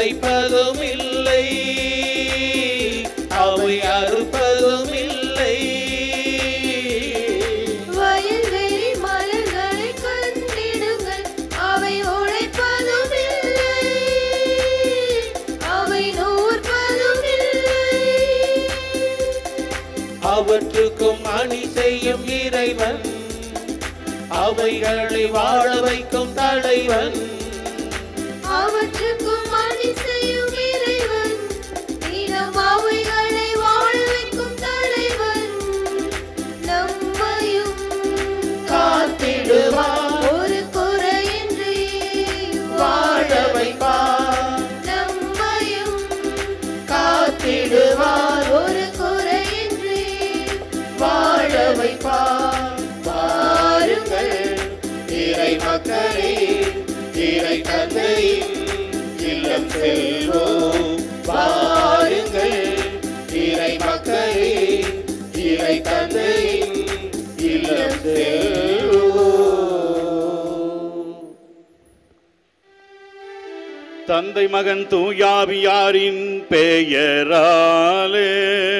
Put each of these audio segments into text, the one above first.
உழைப்பதும் இல்லை அவை அறுப்பதும் இல்லை வயல்வெளி மலர்களை கண்டிடுங்கள் அவை உழைப்பதும் இல்லை அவை நூற்பதும் இல்லை அவற்றுக்கும் அணி செய்யும் இறைவன் அவைகளை வாழ வைக்கும் தலைவன் அவற்றுக்கும் அணி செய்யும் இறைவன் தினம் அவைகளை வாழ வைக்கும் தலைவன் நம்மையும் காத்திடுவார் ஒரு குறையின்றி வாழ வைப்பார் நம்மையும் காத்திடுவார் ஒரு குறையின்றி வாழ வைப்பார் வாருங்கள் இறை மக்களே இறை தந்தையின் இல்லம் செல்வோம் வாருங்கள் இறை மக்களே இறை தந்தையின் இல்லம் செல்வோம் தந்தை மகன் தூயாவியாரின் பெயராலே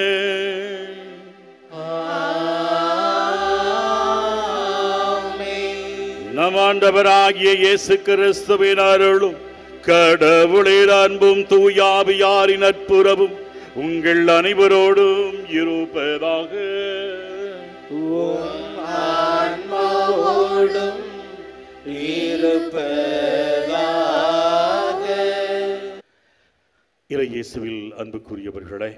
நம் ஆண்டவராகிய இயேசு கிறிஸ்துவின் அருளும் கடவுளின் அன்பும் தூயாவியாரின் நட்புறவும் உங்கள் அனைவரோடும் இருப்பதாக ஆன்மாவோடும் இருப்பதாக இறை இயேசுவில் அன்புக்குரியவர்களே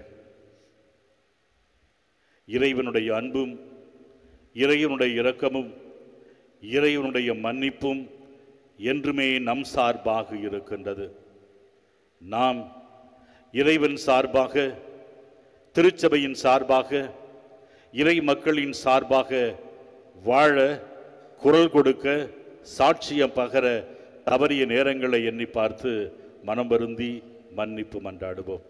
இறைவனுடைய அன்பும் இறைவனுடைய இரக்கமும் இறைவனுடைய மன்னிப்பும் என்றுமே நம் சார்பாக இருக்கின்றது நாம் இறைவன் சார்பாக திருச்சபையின் சார்பாக இறை மக்களின் சார்பாக வாழ குரல் கொடுக்க சாட்சியம் பகர தவறிய நேரங்களை எண்ணி பார்த்து மனம் வருந்தி மன்னிப்பு மன்றாடுவோம்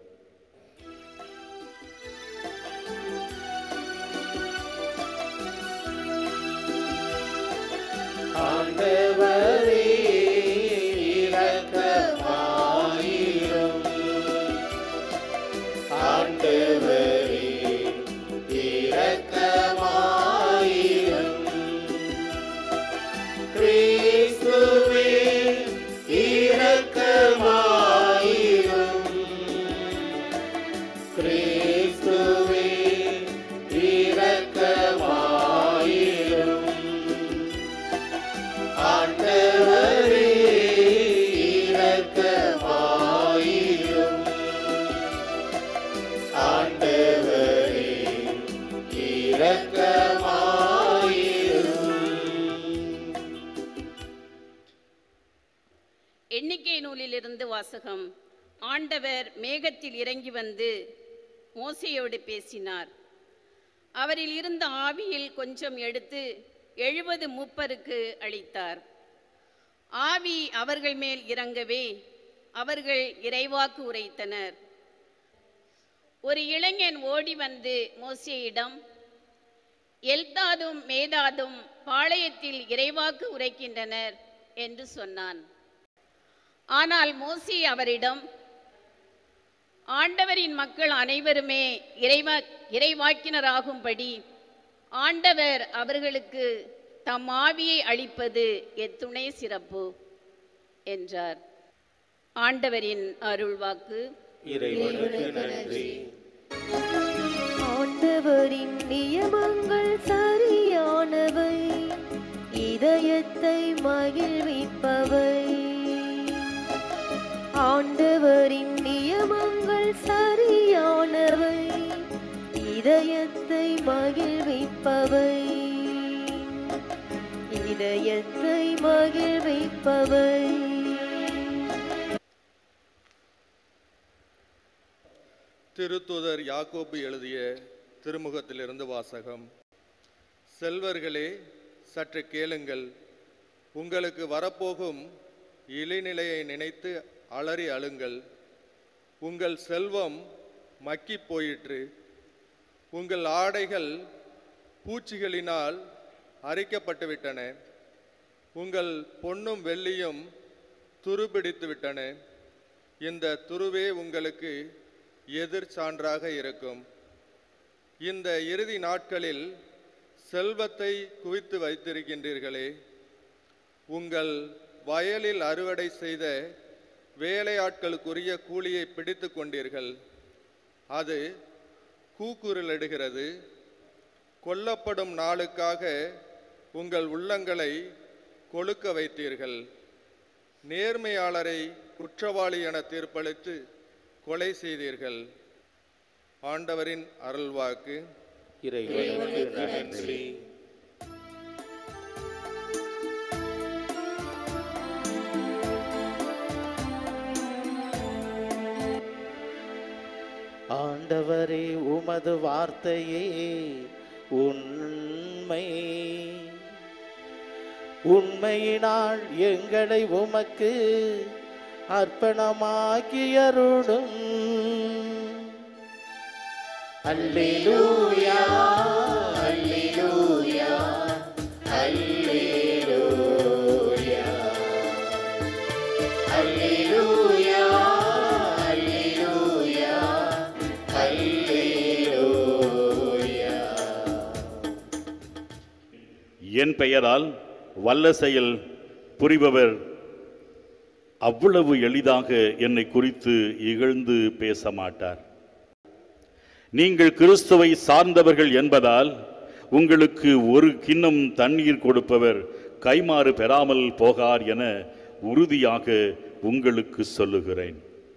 ஆண்டவரே இரக்கமாயிரும் ஆண்டவரே இரக்கமாயிரும் கிறிஸ்துவே இரக்கமாயிரும் கிறிஸ்துவே இரக்கமாயிரும் ஆண்டவரே இரக்கமாயிரும் ஆண்டவரே இரக்கமாயிரும் எண்ணிக்கை நூலிலிருந்து வாசகம் ஆண்டவர் மேகத்தில் இறங்கி வந்து மோசையோடு பேசினார் அவரில் இருந்த ஆவியில் கொஞ்சம் எடுத்து எழுபது மூப்பருக்கு அளித்தார் ஆவி அவர்கள் மேல் இறங்கவே அவர்கள் இறைவாக்கு உரைத்தனர் ஒரு இளைஞன் ஓடி வந்து மோசேயிடம் எல்தாதும் மேதாதும் பாளையத்தில் இறைவாக்கு உரைக்கின்றனர் என்று சொன்னான் ஆனால் மோசி அவரிடம் ஆண்டவரின் மக்கள் அனைவருமே இறைவா இறைவாக்கினராகும்படி ஆண்டவர் அவர்களுக்கு தம் ஆவியை அளிப்பது எத்துணை சிறப்பு என்றார் ஆண்டவரின் அருள்வாக்கு இறைவனுக்கு நன்றி ஆண்டவரின் நியமங்கள் சரியானவை இதயத்தை மகிழ்விப்பவை ஆண்டவரின் நியமங்கள் சரியானவை இதயத்தை மகிழ்விப்பவை இதயத்தை மகிழ்விப்பவை திருத்துதர் யாக்கோபு எழுதிய திருமுகத்திலிருந்து வாசகம் செல்வர்களே சற்று கேளுங்கள் உங்களுக்கு வரப்போகும் இழிநிலையை நினைத்து அலறி அழுங்கள் உங்கள் செல்வம் மக்கிப் போயிற்று உங்கள் ஆடைகள் பூச்சிகளினால் அரிக்கப்பட்டு விட்டன உங்கள் பொன்னும் வெள்ளியும் துருபிடித்து விட்டன இந்த துருவே உங்களுக்கு எதிர் சான்றாக இருக்கும் இந்த இறுதி நாட்களில் செல்வத்தை குவித்து வைத்திருக்கின்றீர்களே உங்கள் வயலில் அறுவடை செய்த வேலையாட்களுக்குரிய கூலியை பிடித்து கொண்டீர்கள் அது கூக்குரலிடுகிறது கொல்லப்படும் நாளுக்காக உங்கள் உள்ளங்களை கொழுக்க வைத்தீர்கள் நேர்மையாளரை குற்றவாளி என தீர்ப்பளித்து கொலை செய்தீர்கள் ஆண்டவரின் அருள்வாக்கு இறைவனுக்கு நன்றி ஆண்டவரே உமது வார்த்தையே உண்மை உண்மையினால் எங்களை உமக்கு அர்ப்பணமாக்கியருடும் அல்லேலூயா அல்லேலூயா அல்லேலூயா அல்லேலூயா அல்லேலூயா அல்லேலூயா என் பெயரால் வல்ல செயல் புரிபவர் அவ்வளவு எளிதாக என்னை குறித்து இகழ்ந்து பேச மாட்டார் நீங்கள் கிறிஸ்துவை சார்ந்தவர்கள் என்பதால் உங்களுக்கு ஒரு கிண்ணம் தண்ணீர் கொடுப்பவர் கைமாறு பெறாமல் போகார் என உறுதியாக உங்களுக்கு சொல்லுகிறேன்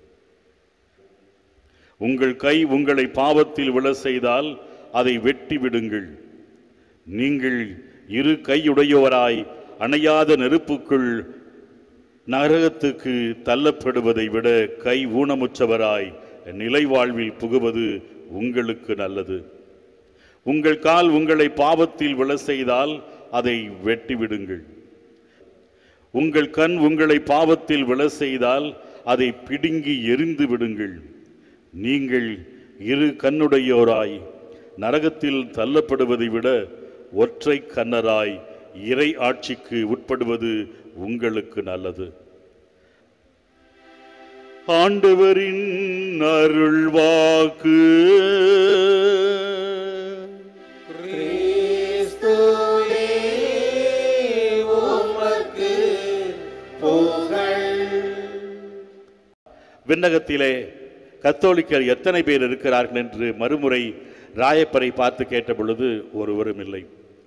உங்கள் கை உங்களை பாவத்தில் விழ செய்தால் அதை வெட்டி விடுங்கள் நீங்கள் இரு கையுடையோராய் அணையாத நெருப்புக்குள் நரகத்துக்கு தள்ளப்படுவதை விட கை ஊனமுற்றவராய் நிலை வாழ்வில் புகுவது உங்களுக்கு நல்லது உங்கள் கால் உங்களை பாவத்தில் விழ செய்தால் அதை வெட்டி விடுங்கள் உங்கள் கண் உங்களை பாவத்தில் விழ செய்தால் அதை பிடுங்கி எரிந்து விடுங்கள் நீங்கள் இரு கண்ணுடையோராய் நரகத்தில் தள்ளப்படுவதை விட ஒற்றை கண்ணராய் இறை ஆட்சிக்கு உட்படுவது உங்களுக்கு நல்லது ஆண்டவரின் அருள்வாக்கு கிறிஸ்துவே உமக்கு புகழ் விண்ணகத்திலே கத்தோலிக்கர் எத்தனை பேர் இருக்கிறார்கள் என்று மறுமுறை ராயப்பரை பார்த்து கேட்ட பொழுது ஒருவரும் இல்லை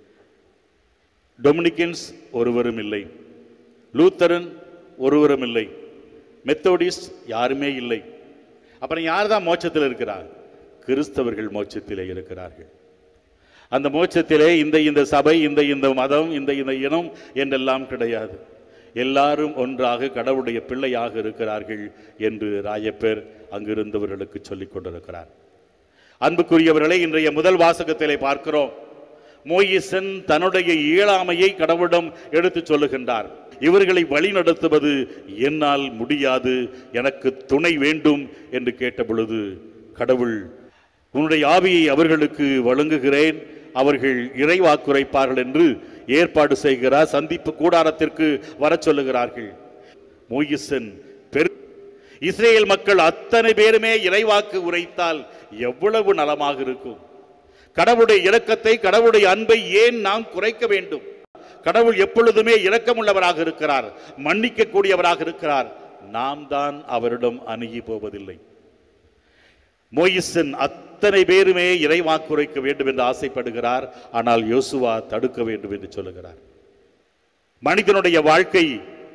டொமினிக்கன்ஸ் ஒருவரும் இல்லை லூத்தரன் ஒருவரும் இல்லை மெத்தோடிஸ்ட் யாருமே இல்லை அப்புறம் யார் தான் மோட்சத்தில் இருக்கிறார் கிறிஸ்தவர்கள் மோட்சத்திலே இருக்கிறார்கள் அந்த மோட்சத்திலே இந்த இந்த சபை இந்த இந்த மதம் இந்த இந்த இனம் என்றெல்லாம் கிடையாது எல்லாரும் ஒன்றாக கடவுளுடைய பிள்ளையாக இருக்கிறார்கள் என்று ராயப்பேர் அங்கிருந்தவர்களுக்கு சொல்லிக் கொண்டிருக்கிறார் அன்புக்குரியவர்களை இன்றைய முதல் வாசகத்திலே பார்க்கிறோம் மோயிசன் தன்னுடைய இயலாமையை கடவுளிடம் எடுத்துச் சொல்லுகின்றார் இவர்களை வழிநடத்துவது என்னால் முடியாது எனக்கு துணை வேண்டும் என்று கேட்ட பொழுது கடவுள் உன்னுடைய ஆவியை அவர்களுக்கு வழங்குகிறேன் அவர்கள் இறைவாக்குரைப்பார்கள் என்று ஏற்பாடு செய்கிறார் சந்திப்பு கூடாரத்திற்கு வரச் சொல்லுகிறார்கள் மோயிசன் பெரு இஸ்ரேல் மக்கள் அத்தனை பேருமே இறைவாக்கு உரைத்தால் எவ்வளவு நலமாக இருக்கும் கடவுளுடைய இரக்கத்தை கடவுளுடைய அன்பை ஏன் நாம் குறைக்க வேண்டும் கடவுள் எப்பொழுதுமே இரக்கமுள்ளவராக இருக்கிறார் மன்னிக்க கூடியவராக இருக்கிறார் நாம் தான் அவரிடம் அணுகி போவதில்லை மோயிசன் அத்தனை பேருமே இறைவாக்குரைக்க வேண்டும் என்று ஆசைப்படுகிறார் ஆனால் யோசுவா தடுக்க வேண்டும் என்று சொல்லுகிறார் மனிதனுடைய வாழ்க்கை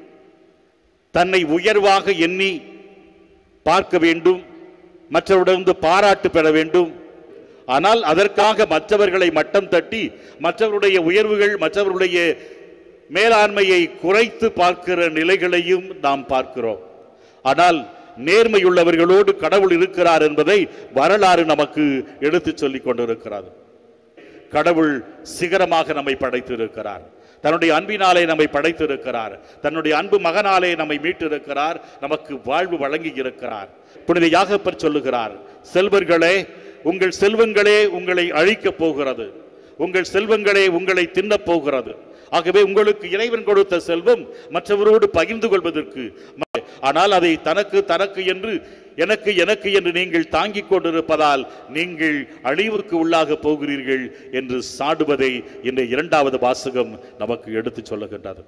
தன்னை உயர்வாக எண்ணி பார்க்க வேண்டும் மற்றவரிடமிருந்து பாராட்டு பெற வேண்டும் ஆனால் அதற்காக மற்றவர்களை மட்டம் தட்டி மற்றவருடைய உயர்வுகள் மற்றவருடைய மேலாண்மையை குறைத்து பார்க்கிற நிலைகளையும் நாம் பார்க்கிறோம் ஆனால் நேர்மையுள்ளவர்களோடு கடவுள் இருக்கிறார் என்பதை வரலாறு நமக்கு எடுத்துச் சொல்லிக் கொண்டிருக்கிறது கடவுள் சிகரமாக நம்மை படைத்திருக்கிறார் தன்னுடைய அன்பினாலே நம்மை படைத்திருக்கிறார் தன்னுடைய அன்பு மகனாலே நம்மை மீட்டிருக்கிறார் நமக்கு வாழ்வு வழங்கி இருக்கிறார் புனித யாகப்பர் சொல்லுகிறார் செல்வர்களே உங்கள் செல்வங்களே உங்களை அழிக்கப் போகிறது உங்கள் செல்வங்களே உங்களை தின்னப் போகிறது ஆகவே உங்களுக்கு இறைவன் கொடுத்த செல்வம் மற்றவரோடு பகிர்ந்து கொள்வதற்கு ம- ஆனால் அதை தனக்கு தனக்கு என்று எனக்கு எனக்கு என்று நீங்கள் தாங்கிக் கொண்டிருப்பதால் நீங்கள் அழிவுக்கு உள்ளாக போகிறீர்கள் என்று சாடுவதை இந்த இரண்டாவது வாசகம் நமக்கு எடுத்துச் சொல்லுகின்றது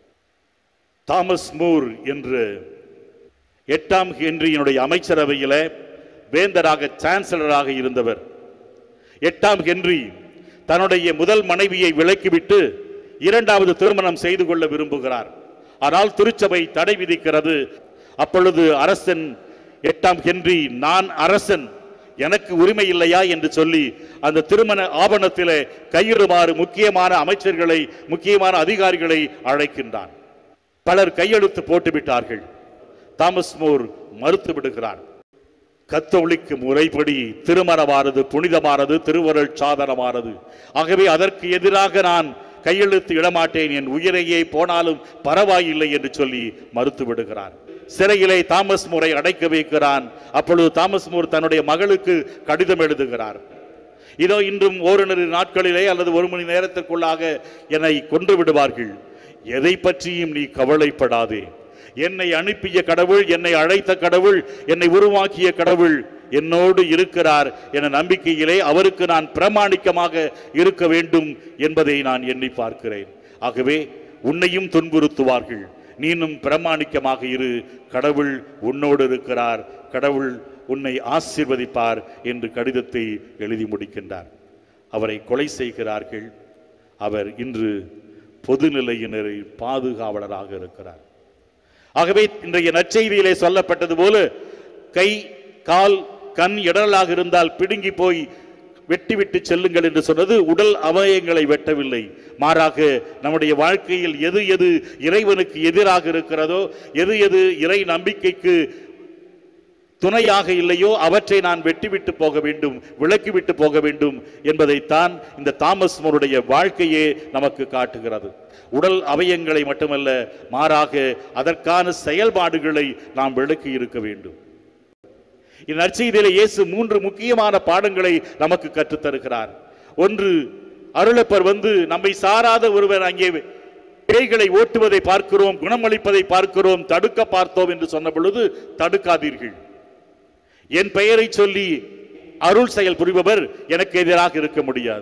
தாமஸ் மூர் என்று எட்டாம் ஹென்ரியினுடைய அமைச்சரவையில வேந்தராக சான்சலராக இருந்தவர் எட்டாம் ஹென்றி தன்னுடைய முதல் மனைவியை விலக்கிவிட்டு இரண்டாவது திருமணம் செய்து கொள்ள விரும்புகிறார் ஆனால் திருச்சபை தடை விதிக்கிறது அப்பொழுது அரசன் எட்டாம் ஹென்றி நான் அரசன் எனக்கு உரிமை இல்லையா என்று சொல்லி அந்த திருமண ஆவணத்திலே கையிடுமாறு முக்கியமான அமைச்சர்களை முக்கியமான அதிகாரிகளை அழைக்கின்றான் பலர் கையெழுத்து போட்டு விட்டார்கள் தாமஸ் மோர் மறுத்து விடுகிறார் கத்தோலிக்கு முறைப்படி திருமணமானது புனிதமானது திருவருள் சாதனமானது ஆகவே அதற்கு எதிராக நான் கையெழுத்து இடமாட்டேன் என் உயிரையே போனாலும் பரவாயில்லை என்று சொல்லி மறுத்து விடுகிறார் சிறையிலே தாமஸ் மூரை அடைக்க வைக்கிறான் அப்பொழுது தாமஸ் மூர் தன்னுடைய மகளுக்கு கடிதம் எழுதுகிறார் இதோ இன்றும் ஓரிரு நாட்களிலே அல்லது ஒரு மணி நேரத்திற்குள்ளாக என்னை கொன்று விடுவார்கள் எதை பற்றியும் நீ கவலைப்படாதே என்னை அனுப்பிய கடவுள் என்னை அழைத்த கடவுள் என்னை உருவாக்கிய கடவுள் என்னோடு இருக்கிறார் என நம்பிக்கையிலே அவருக்கு நான் பிரமாணிக்கமாக இருக்க வேண்டும் என்பதை நான் எண்ணி பார்க்கிறேன் ஆகவே உன்னையும் துன்புறுத்துவார்கள் நீனும் பிரமாணிக்கமாக இரு கடவுள் உன்னோடு இருக்கிறார் கடவுள் உன்னை ஆசீர்வதிப்பார் என்று கடிதத்தை எழுதி முடிக்கின்றார் அவரை கொலை செய்கிறார்கள் அவர் இன்று பொதுநிலையினரின் பாதுகாவலராக இருக்கிறார் ஆகவே இன்றைய நற்செய்தியிலே சொல்லப்பட்டது போல கை கால் கண் இடரலாக இருந்தால் பிடுங்கி போய் வெட்டி விட்டு செல்லுங்கள் என்று சொன்னது உடல் அவயங்களை வெட்டவில்லை மாறாக நம்முடைய வாழ்க்கையில் எது எது இறைவனுக்கு எதிராக இருக்கிறதோ எது எது இறை நம்பிக்கைக்கு துணையாக இல்லையோ அவற்றை நான் வெட்டிவிட்டு போக வேண்டும் விலக்கிவிட்டு போக வேண்டும் என்பதைத்தான் இந்த தாமஸ் மோருடைய வாழ்க்கையே நமக்கு காட்டுகிறது உடல் அவயங்களை மட்டுமல்ல மாறாக அதற்கான செயல்பாடுகளை நாம் விளக்கி இருக்க வேண்டும் இந்நற்செய்தியிலே இயேசு மூன்று முக்கியமான பாடங்களை நமக்கு கற்றுத் தருகிறார் ஒன்று அருளப்பர் வந்து நம்மை சாராத ஒருவர் அங்கே பேய்களை ஓட்டுவதை பார்க்கிறோம் குணமளிப்பதை பார்க்கிறோம் தடுக்க பார்த்தோம் என்று சொன்ன பொழுது தடுக்காதீர்கள் என் பெயரை சொல்லி அருள் செயல் புரிபவர் எனக்கு எதிராக இருக்க முடியாது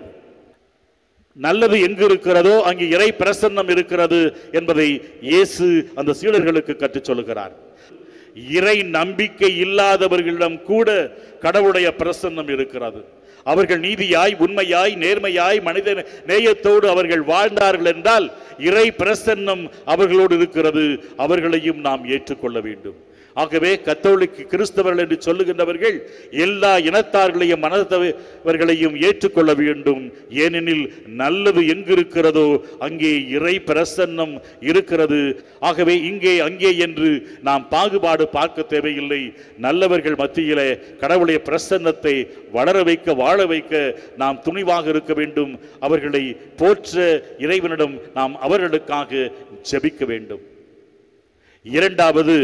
நல்லது எங்கு இருக்கிறதோ அங்கு இறை பிரசன்னம் இருக்கிறது என்பதை இயேசு அந்த சீடர்களுக்கு கற்றுச் சொல்லுகிறார் இறை நம்பிக்கை இல்லாதவர்களிடம் கூட கடவுளுடைய பிரசன்னம் இருக்கிறது அவர்கள் நீதியாய் உண்மையாய் நேர்மையாய் மனித நேயத்தோடு அவர்கள் வாழ்ந்தார்கள் என்றால் இறை பிரசன்னம் அவர்களோடு இருக்கிறது அவர்களையும் நாம் ஏற்றுக்கொள்ள வேண்டும் ஆகவே கத்தோலிக்கு கிறிஸ்தவர்கள் என்று சொல்லுகின்றவர்கள் எல்லா இனத்தார்களையும் மனத்தவர்களையும் ஏற்றுக்கொள்ள வேண்டும் ஏனெனில் நல்லது எங்கு இருக்கிறதோ அங்கே இறை பிரசன்னம் இருக்கிறது ஆகவே இங்கே அங்கே என்று நாம் பாகுபாடு பார்க்க தேவையில்லை நல்லவர்கள் மத்தியிலே கடவுளுடைய பிரசன்னத்தை வளர வைக்க வாழ வைக்க நாம் துணிவாக இருக்க வேண்டும் அவர்களை போற்ற இறைவனிடம் நாம் அவர்களுக்காக ஜெபிக்க வேண்டும் இரண்டாவது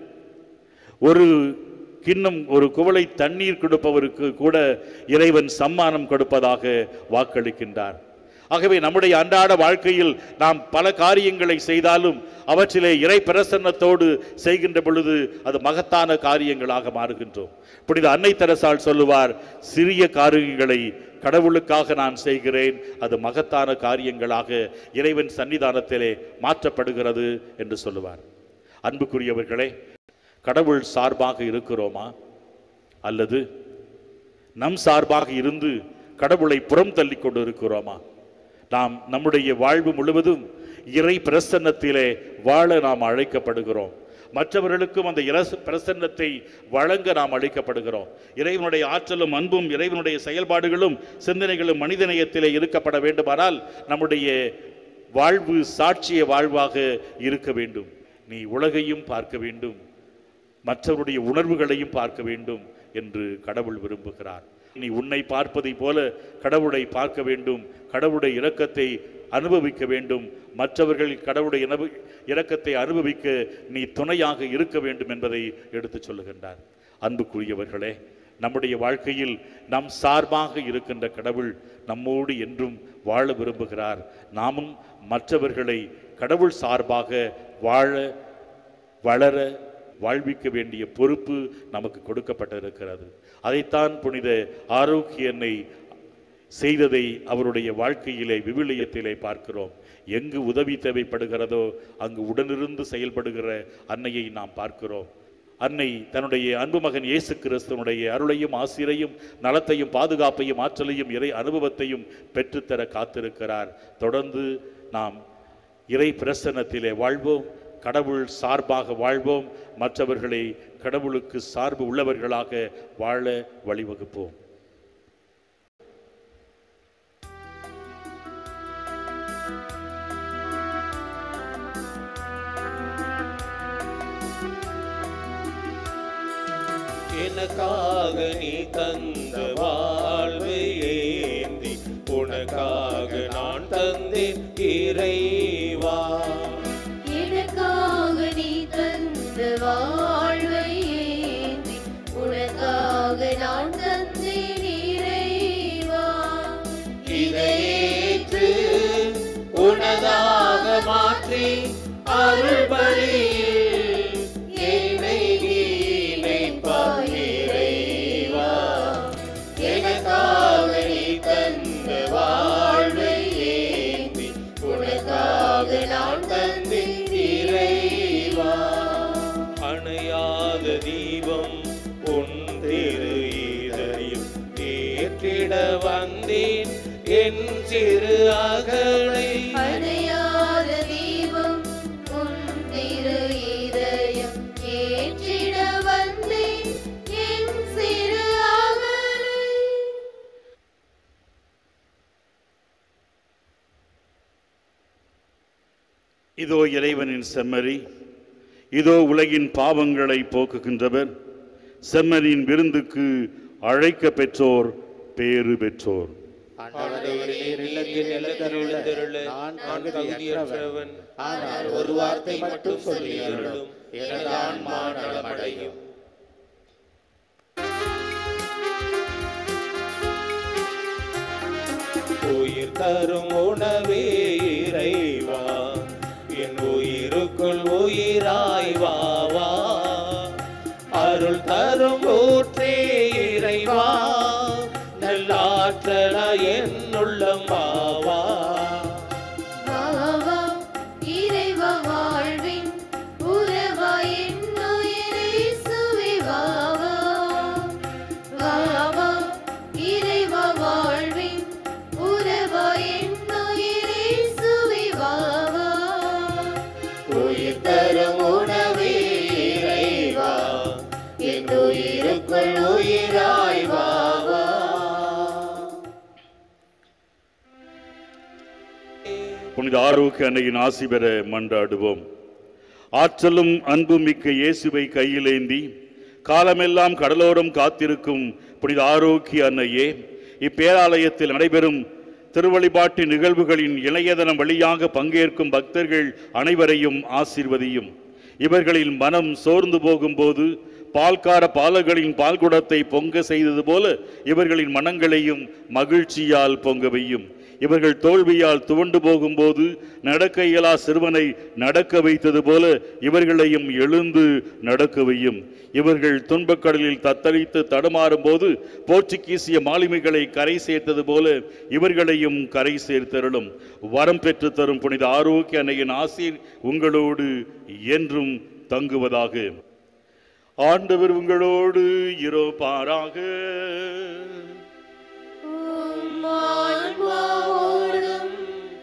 ஒரு கிண்ணம் ஒரு குவளை தண்ணீர் கொடுப்பவருக்கு கூட இறைவன் சம்மானம் கொடுப்பதாக வாக்களிக்கின்றார் ஆகவே நம்முடைய அன்றாட வாழ்க்கையில் நாம் பல காரியங்களை செய்தாலும் அவற்றிலே இறை பிரசன்னத்தோடு செய்கின்ற பொழுது அது மகத்தான காரியங்களாக மாறுகின்றோம் புனித அன்னை தெரசால் சொல்லுவார் சிறிய காரியங்களை கடவுளுக்காக நான் செய்கிறேன் அது மகத்தான காரியங்களாக இறைவன் சன்னிதானத்திலே மாற்றப்படுகிறது என்று சொல்லுவார் அன்புக்குரியவர்களே கடவுள் சார்பாக இருக்கிறோமா அல்லது நம் சார்பாக இருந்து கடவுளை புறம் தள்ளி கொண்டு இருக்கிறோமா நாம் நம்முடைய வாழ்வு முழுவதும் இறை பிரசன்னத்திலே வாழ நாம் அழைக்கப்படுகிறோம் மற்றவர்களுக்கும் அந்த இரச பிரசன்னத்தை வழங்க நாம் அழைக்கப்படுகிறோம் இறைவனுடைய ஆற்றலும் அன்பும் இறைவனுடைய செயல்பாடுகளும் சிந்தனைகளும் மனிதநேயத்திலே இருக்கப்பட வேண்டுமானால் நம்முடைய வாழ்வு சாட்சிய வாழ்வாக இருக்க வேண்டும் நீ உலகையும் பார்க்க வேண்டும் மற்றவருடைய உணர்வுகளையும் பார்க்க வேண்டும் என்று கடவுள் விரும்புகிறார் நீ உன்னை பார்ப்பதை போல கடவுளை பார்க்க வேண்டும் கடவுளுடைய இரக்கத்தை அனுபவிக்க வேண்டும் மற்றவர்கள் கடவுளுடைய இனவு- இரக்கத்தை அனுபவிக்க நீ துணையாக இருக்க வேண்டும் என்பதை எடுத்துச் சொல்லுகின்றார் அன்புக்குரியவர்களே நம்முடைய வாழ்க்கையில் நம் சார்பாக இருக்கின்ற கடவுள் நம்மோடு என்றும் வாழ விரும்புகிறார் நாமும் மற்றவர்களை கடவுள் சார்பாக வாழ வளர வாழ்விக்க வேண்டிய பொறுப்பு நமக்கு கொடுக்கப்பட்டிருக்கிறது அதைத்தான் புனித ஆரோக்கியனை செய்ததை அவருடைய வாழ்க்கையிலே விவிலியத்திலே பார்க்கிறோம் எங்கு உதவி தேவைப்படுகிறதோ அங்கு உடனிருந்து செயல்படுகிற அன்னையை நாம் பார்க்கிறோம் அன்னை தன்னுடைய அன்பு மகன் இயேசு கிறிஸ்துவனுடைய அருளையும் ஆசிரையும் நலத்தையும் பாதுகாப்பையும் ஆற்றலையும் இறை அனுபவத்தையும் பெற்றுத்தர காத்திருக்கிறார் தொடர்ந்து நாம் இறை பிரசன்னத்திலே வாழ்வோம் கடவுள் சார்பாக வாழ்வோம் மற்றவர்களை கடவுளுக்கு சார்பு உள்ளவர்களாக வாழ வழிவகுப்போம் எனக்காக நீ தந்த வாழ்வை ஏந்தி உனக்காக நான் தந்தேன் இறைவா எனக்காக நீ தந்த வாழ்வை ஏந்தி உனக்காக நான் தந்தேன் இறைவா இதையேற்று உனதாக மாற்றி அருள் பலியில் என்னை நீ இணைப்பாய் இறைவா எனக்காக நீ தந்த வாழ்வை ஏந்தி உனக்காக நான் தந்தேன் இறைவா அணையாத தீபம் உன் திரு இதயம் ஏற்றிட வந்தேன் என் சிறு அகலை அணையாத தீபம் உன் திரு இதயம் ஏற்றிட வந்தேன் என் சிறு அகலை இதோ இறைவனின் செம்மறி இதோ உலகின் பாவங்களை போக்குகின்றவர் செம்மறியின் விருந்துக்கு அழைக்க பெற்றோர் பேறு பெற்றோர் ஆண்டவரே இல்லத்தில் எழுந்தருள நான் தகுதியற்றவன் ஆனால் ஒரு வார்த்தை மட்டும் சொல்லி அருளும் எனது ஆன்மா நலமடையும் உயிர் தரும் உணவே இறைவா என் உயிருக்குள் உயிராய் வா வா அருள் தரும் ஊற்றே இறைவா நல்லாற்றலா என்னுள்ளம் வா வா வாவா இறைவா வாழ்வின் உறவா என்னுயிரை சுவை வாவா வாவா இறைவா வாழ்வின் உறவா என்னுயிரை சுவை வாவா உயிர் தரும் உணவே இறைவா என் உயிருக்குள் உயிராய் வா வா புனித ஆரோக்கிய அன்னையின் ஆசி பெற மன்றாடுவோம் ஆற்றலும் அன்பும் மிக்க இயேசுவை கையிலேந்தி காலமெல்லாம் கடலோரம் காத்திருக்கும் புனித ஆரோக்கிய அன்னையே இப்பேராலயத்தில் நடைபெறும் திருவழிபாட்டு நிகழ்வுகளின் இளையதனம் வழியாக பங்கேற்கும் பக்தர்கள் அனைவரையும் ஆசீர்வதியும் இவர்களின் மனம் சோர்ந்து போகும்போது பால்கார பாலர்களின் பால்குடத்தை பொங்க செய்தது போல இவர்களின் மனங்களையும் மகிழ்ச்சியால் பொங்க வையும் இவர்கள் தோல்வியால் துவண்டு போகும்போது நடக்க இயலா சிறுவனை நடக்க வைத்தது போல இவர்களையும் எழுந்து நடக்க வையும் இவர்கள் துன்பக்கடலில் தத்தளித்து தடுமாறும் போது போர்ச்சுகீசிய மாலுமிகளை கரை சேர்த்தது போல இவர்களையும் கரை சேர்த்தருளும் வரம் பெற்று தரும் புனித ஆரோக்கிய அன்னையின் ஆசீர் உங்களோடு என்றும் தங்குவதாக ஆண்டவர் உங்களோடு இருப்பாராக உம் ஆன்மாவோடும்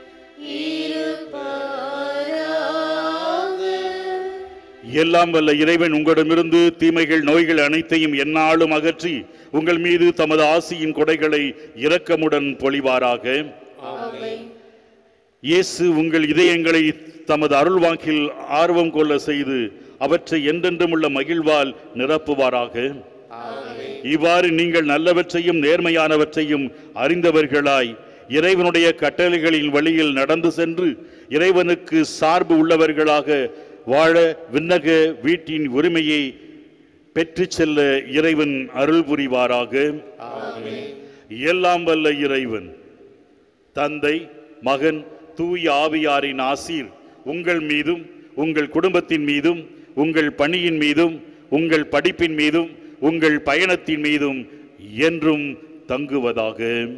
இருப்பாராக எல்லாம் வல்ல இறைவன் உங்களிடமிருந்து தீமைகள் நோய்கள் அனைத்தையும் எந்நாளும் அகற்றி உங்கள் மீது தமது ஆசியின் கொடைகளை இரக்கமுடன் பொழிவாராக இயேசு உங்கள் இதயங்களை தமது அருள்வாக்கில் ஆர்வம் கொள்ள செய்து அவற்றை என்றென்றும் உள்ள மகிழ்வால் நிரப்புவாராக இவ்வாறு நீங்கள் நல்லவற்றையும் நேர்மையானவற்றையும் அறிந்தவர்களாய் இறைவனுடைய கட்டளைகளின் வழியில் நடந்து சென்று இறைவனுக்கு சார்பு உள்ளவர்களாக வாழ விண்ணக வீட்டின் உரிமையை பெற்றுச் செல்ல இறைவன் அருள் புரிவாராக எல்லாம் வல்ல இறைவன் தந்தை மகன் தூய ஆவியாரின் ஆசீர் உங்கள் மீதும் உங்கள் குடும்பத்தின் மீதும் உங்கள் பணியின் மீதும் உங்கள் படிப்பின் மீதும் உங்கள் பயணத்தின் மீதும் என்றும் தங்குவதாக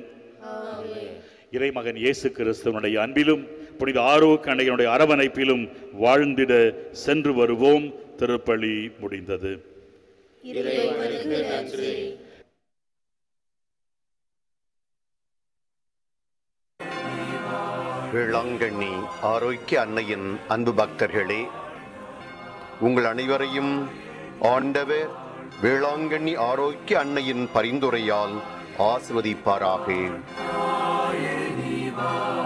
இறைமகன் இயேசு கிறிஸ்துவனுடைய அன்பிலும் புனித ஆரோக்கிய அன்னையனுடைய அரவணைப்பிலும் வாழ்ந்திட சென்று வருவோம் திருப்பலி முடிந்தது இறைவனுக்கு நன்றி வேளாங்கண்ணி ஆரோக்கிய அன்னையின் அன்பு பக்தர்களே உங்கள் அனைவரையும் ஆண்டவர் வேளாங்கண்ணி ஆரோக்கிய அன்னையின் பரிந்துரையால் ஆசிர்வதிப்பாராக